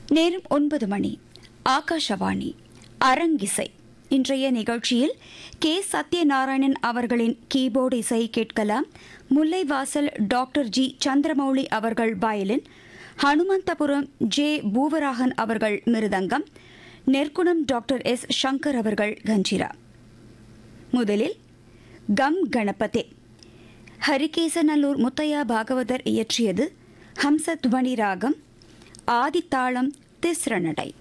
நேரம் ஒன்பது மணி ஆகாஷவாணி அரங்கிசை இன்றைய நிகழ்ச்சியில் கே சத்யநாராயணன் அவர்களின் கீபோர்டு இசை கேட்கலாம் முல்லைவாசல் டாக்டர் ஜி சந்திரமௌலி அவர்கள் வயலின் ஹனுமந்தபுரம் ஜே பூவராகன் அவர்கள் மிருதங்கம் நெற்குணம் டாக்டர் எஸ் சங்கர் அவர்கள் கஞ்சிரா முதலில் கம் கணபதே ஹரிகேசநல்லூர் முத்தையா பாகவதர் இயற்றியது ஹம்சத்வனி ராகம் ஆதித்தாளம் திஸ்ர நடை